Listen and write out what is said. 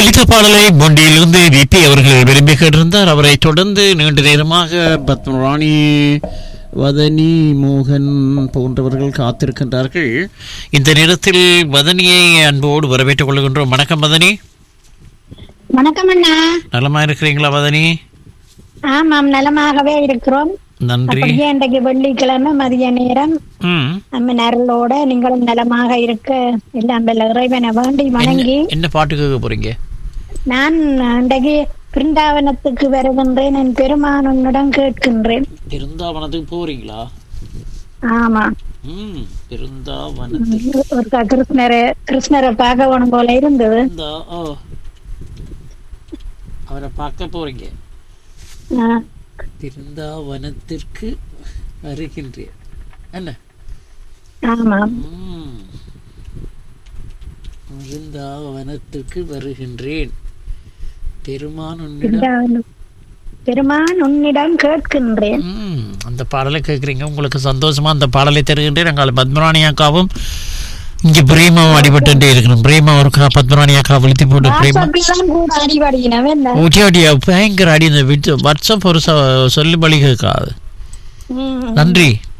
ஒலித்த பாடலை பொண்டியிலிருந்து விபி அவர்கள் விரும்பி கேட்டிருந்தார் அவரை தொடர்ந்து நீண்ட நேரமாக பத்மராணி வதனி மோகன் போன்றவர்கள் காத்திருக்கின்றார்கள் இந்த நேரத்தில் வதனியை அன்போடு வரவேற்றுக் கொள்கின்றோம் வணக்கம் வதனி வணக்கம் அண்ணா நலமா இருக்கிறீங்களா வதனி ஆமாம் நலமாகவே இருக்கிறோம் நன்றி அப்படியே இன்றைக்கு வெள்ளிக்கிழமை மதிய நேரம் ம் நம்ம நரலோட நீங்களும் நலமாக இருக்க எல்லாம் வல்ல இறைவனை வேண்டி வணங்கி என்ன பாட்டு கேட்க போறீங்க நான் இன்றைக்கு பிருந்தாவனத்துக்கு வருகின்றேன் என் பெருமான் உன்னிடம் கேட்கின்றேன் பிருந்தாவனத்துக்கு போறீங்களா ஆமா ம் பிருந்தாவனத்துக்கு ஒரு க- கிருஷ்ணரை கிருஷ்ணரை பார்க்க வேணும் போல இருந்தது பிருந்தா ஓ அவரை பார்க்க போறீங்க ஆ, பிருந்தாவனத்திற்கு வருகின்றேன் என்ன ஆமாம் ம். பிருந்தாவனத்திற்கு வருகின்றேன் பெருமான் உன்னிடம் பிருந்தாவனம் பெருமான் உன்னிடம் கேட்கின்றேன் ம், அந்த பாடலை கேட்குறீங்க உங்களுக்கு சந்தோஷமா அந்த பாடலை தருகின்றேன் நாங்கள் பத்மராணி அக்காவும் இங்கே பிரேமாவும் அடிபட்டு இருக்கணும் பிரேமா ஒரு கா பத்மராணி அக்கா விழுத்தி போட்டு பிரேமா வாட்ஸ்அப்லாம் கூட அடிபடினவே ஓடி அடியா பயங்கர அடி இந்த விட்டு வாட்ஸ்அப் ஒரு சொ- சொல்லி பழி கேட்காது நன்றி